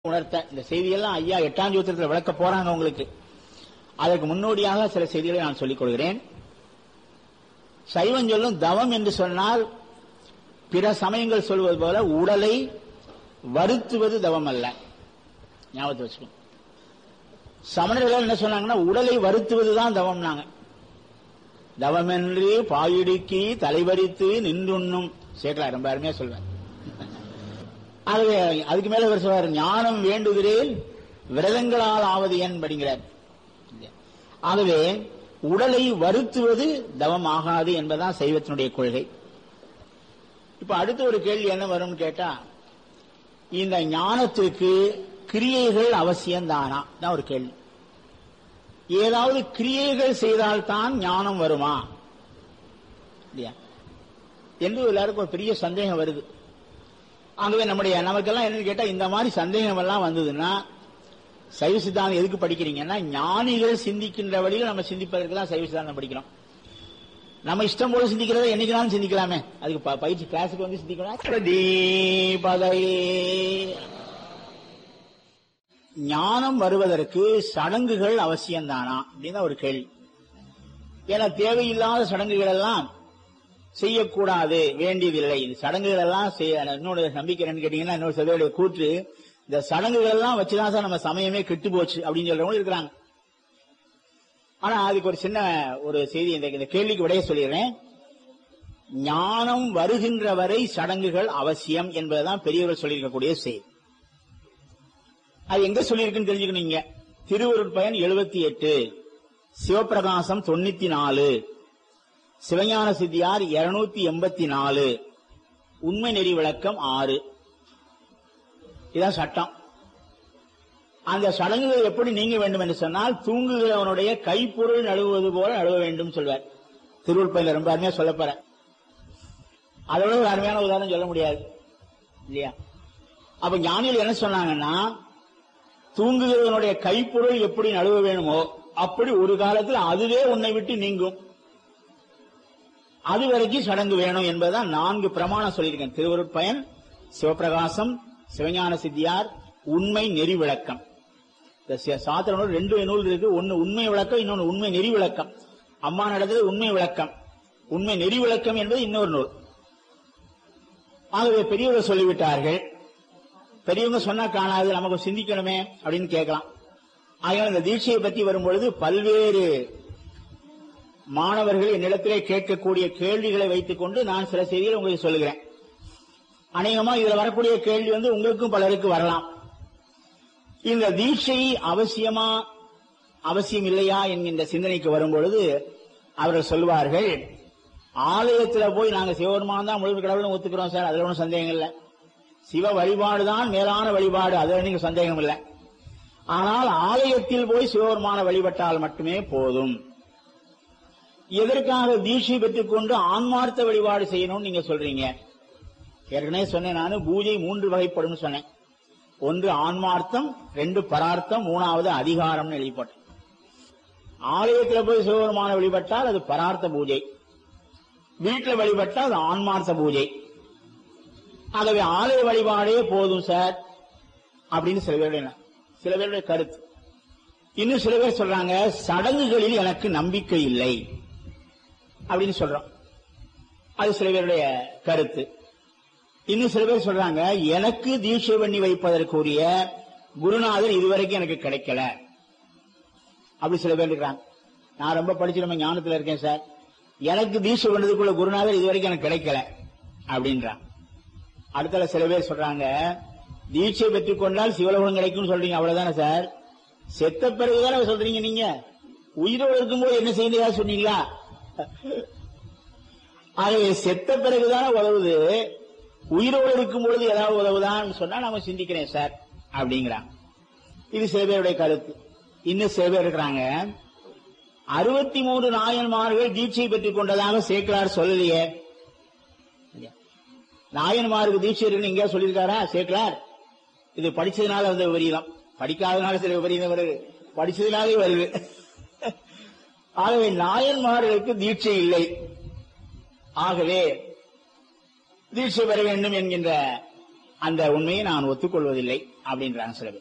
உணர்த்த இந்த செய்தியெல்லாம் ஐயா எட்டாம் சூத்திரத்தில் விளக்க போறாங்க உங்களுக்கு அதற்கு முன்னோடியாக சில செய்திகளை நான் சொல்லிக் கொள்கிறேன் சைவம் சொல்லும் தவம் என்று சொன்னால் பிற சமயங்கள் சொல்வது போல உடலை வருத்துவது தவம் அல்ல ஞாபகத்தை வச்சுக்கணும் சமணர்கள் என்ன சொன்னாங்கன்னா உடலை வருத்துவதுதான் தவம்னாங்க தவமென்று பாயிடுக்கி தலைவரித்து நின்றுண்ணும் சேர்க்கலாம் ரொம்ப அருமையா சொல்வேன் ஆகவே அதுக்கு மேல அவர் சொல்றாரு ஞானம் வேண்டுகிறேன் விரதங்களால் ஆவது ஏன் படிங்கிறார் ஆகவே உடலை வருத்துவது தவம் ஆகாது என்பதுதான் சைவத்தினுடைய கொள்கை இப்ப அடுத்த ஒரு கேள்வி என்ன வரும்னு கேட்டா இந்த ஞானத்திற்கு கிரியைகள் அவசியம்தானா தான் ஒரு கேள்வி ஏதாவது கிரியைகள் செய்தால்தான் ஞானம் வருமா இல்லையா என்று எல்லாருக்கும் ஒரு பெரிய சந்தேகம் வருது ஆகவே நம்முடைய நமக்கெல்லாம் என்னன்னு கேட்டா இந்த மாதிரி சந்தேகம் எல்லாம் வந்ததுன்னா சைவ சித்தாந்தம் எதுக்கு படிக்கிறீங்கன்னா ஞானிகள் சிந்திக்கின்ற வழியில் நம்ம சிந்திப்பதற்கு தான் சைவ சித்தாந்தம் படிக்கிறோம் நம்ம இஷ்டம் போல சிந்திக்கிறத என்னைக்குனாலும் சிந்திக்கலாமே அதுக்கு ப- பயிற்சி கிளாஸுக்கு வந்து சிந்திக்கலாம் தீபதையே ஞானம் வருவதற்கு சடங்குகள் அவசியம்தானா அப்படின்னு ஒரு கேள்வி ஏன்னா தேவையில்லாத சடங்குகள் எல்லாம் செய்யக்கூடாது வேண்டியதில்லை இந்த சடங்குகள் எல்லாம் செய்ய இன்னொரு நம்பிக்கை என்னன்னு கேட்டீங்கன்னா இன்னொரு சிலருடைய கூற்று இந்த சடங்குகள் எல்லாம் வச்சுதான் சார் நம்ம சமயமே கெட்டு போச்சு அப்படின்னு சொல்றவங்க இருக்கிறாங்க ஆனா அதுக்கு ஒரு சின்ன ஒரு செய்தி இந்த இந்த கேள்விக்கு விடைய சொல்லிடுறேன் ஞானம் வருகின்ற வரை சடங்குகள் அவசியம் என்பதுதான் பெரியவர்கள் சொல்லியிருக்கக்கூடிய செய்தி அது எங்க சொல்லியிருக்குன்னு தெரிஞ்சுக்கணும் நீங்க திருவருட்பயன் எழுபத்தி எட்டு சிவபிரகாசம் தொண்ணூத்தி நாலு சிவஞான சித்தியார் இருநூத்தி எண்பத்தி நாலு உண்மை நெறி விளக்கம் ஆறு இதான் சட்டம் அந்த சடங்குகள் எப்படி நீங்க வேண்டும் என்று சொன்னால் தூங்குகிறவனுடைய கைப்பொருள் நழுவுவது போல நழுவ வேண்டும் சொல்வார் திருவள்ளுவர்ல ரொம்ப அருமையா சொல்ல போற அதோட ஒரு அருமையான உதாரணம் சொல்ல முடியாது இல்லையா அப்ப ஞானிகள் என்ன சொன்னாங்கன்னா தூங்குகிறவனுடைய கைப்பொருள் எப்படி நழுவ வேணுமோ அப்படி ஒரு காலத்தில் அதுவே உன்னை விட்டு நீங்கும் அது வரைக்கும் சடங்கு வேணும் என்பதுதான் நான்கு பிரமாணம் சொல்லியிருக்கேன் திருவருட்பயன் சிவபிரகாசம் சிவஞான சித்தியார் உண்மை நெறி விளக்கம் இந்த சி- சாத்திர நூல் ரெண்டு நூல் இருக்கு ஒன்னு உண்மை விளக்கம் இன்னொன்னு உண்மை நெறி விளக்கம் அம்மா நடந்தது உண்மை விளக்கம் உண்மை நெறி விளக்கம் என்பது இன்னொரு நூல் ஆகவே பெரியவர்கள் சொல்லிவிட்டார்கள் பெரியவங்க சொன்னா காணாது நமக்கு சிந்திக்கணுமே அப்படின்னு கேட்கலாம் ஆகையால் இந்த தீட்சையை பற்றி வரும்பொழுது பல்வேறு மாணவர்கள் என்னிடத்திலே கேட்கக்கூடிய கேள்விகளை வைத்துக் கொண்டு நான் சில செய்திகளை உங்களுக்கு சொல்லுகிறேன் அநேகமா இதுல வரக்கூடிய கேள்வி வந்து உங்களுக்கும் பலருக்கு வரலாம் இந்த தீட்சை அவசியமா அவசியம் இல்லையா என்கின்ற சிந்தனைக்கு வரும்பொழுது அவர்கள் சொல்வார்கள் ஆலயத்துல போய் நாங்க சிவபெருமான் தான் முழு கடவுள்னு ஒத்துக்கிறோம் சார் அதுல ஒன்றும் சந்தேகம் இல்லை சிவ வழிபாடு தான் மேலான வழிபாடு அதுல நீங்க சந்தேகம் இல்லை ஆனால் ஆலயத்தில் போய் சிவபெருமான வழிபட்டால் மட்டுமே போதும் எதற்காக தீட்சை பெற்றுக் கொண்டு ஆன்மார்த்த வழிபாடு செய்யணும்னு நீங்க சொல்றீங்க ஏற்கனவே சொன்னேன் நானு பூஜை மூன்று வகைப்படும் சொன்னேன் ஒன்று ஆன்மார்த்தம் ரெண்டு பரார்த்தம் மூணாவது அதிகாரம்னு எழுதிப்பட்டேன் ஆலயத்தில் போய் சிவபெருமான வழிபட்டால் அது பரார்த்த பூஜை வீட்டில் வழிபட்டால் அது ஆன்மார்த்த பூஜை ஆகவே ஆலய வழிபாடே போதும் சார் அப்படின்னு சில பேருடைய எண்ணம். சில பேருடைய கருத்து இன்னும் சில பேர் சொல்றாங்க சடங்குகளில் எனக்கு நம்பிக்கை இல்லை அப்படின்னு சொல்றோம் அது சில பேருடைய கருத்து இன்னும் சில பேர் சொல்றாங்க எனக்கு தீட்சை பண்ணி வைப்பதற்குரிய குருநாதர் இதுவரைக்கும் எனக்கு கிடைக்கல அப்படி சில பேர் இருக்கிறாங்க நான் ரொம்ப படிச்சு நம்ம ஞானத்துல இருக்கேன் சார் எனக்கு தீட்சை பண்ணதுக்குள்ள குருநாதர் இதுவரைக்கும் எனக்கு கிடைக்கல அப்படின்றான் அடுத்தல சில பேர் சொல்றாங்க தீட்சை பெற்றுக் கொண்டால் சிவலோகம் கிடைக்கும் சொல்றீங்க அவ்வளவுதானே சார் செத்த பிறகுதானே சொல்றீங்க நீங்க உயிரோடு இருக்கும்போது என்ன செய்யலையா சொன்னீங்களா ஆகவே செத்த பிறகுதானே உதவுது உயிரோடு இருக்கும் பொழுது ஏதாவது உதவுதான்னு சொன்னா நாம சிந்திக்கிறேன் சார் அப்படிங்கிறாங்க இது சில பேருடைய கருத்து இன்னும் சில பேர் இருக்கிறாங்க அறுபத்தி மூன்று நாயன்மார்கள் தீட்சை பெற்றுக் கொண்டதாக சேக்கலார் சொல்லலையே நாயன்மாருக்கு தீட்சை இருக்குன்னு எங்கேயா சொல்லியிருக்காரா சேக்கலார் இது படிச்சதுனால வந்த விபரீதம் படிக்காதனால சில விபரீதம் வருது படிச்சதுனாலே வருது ஆகவே நாயன்மார்களுக்கு தீட்சை இல்லை ஆகவே தீட்சை பெற வேண்டும் என்கின்ற அந்த உண்மையை நான் ஒத்துக்கொள்வதில்லை அப்படின்றாங்க சில பேர்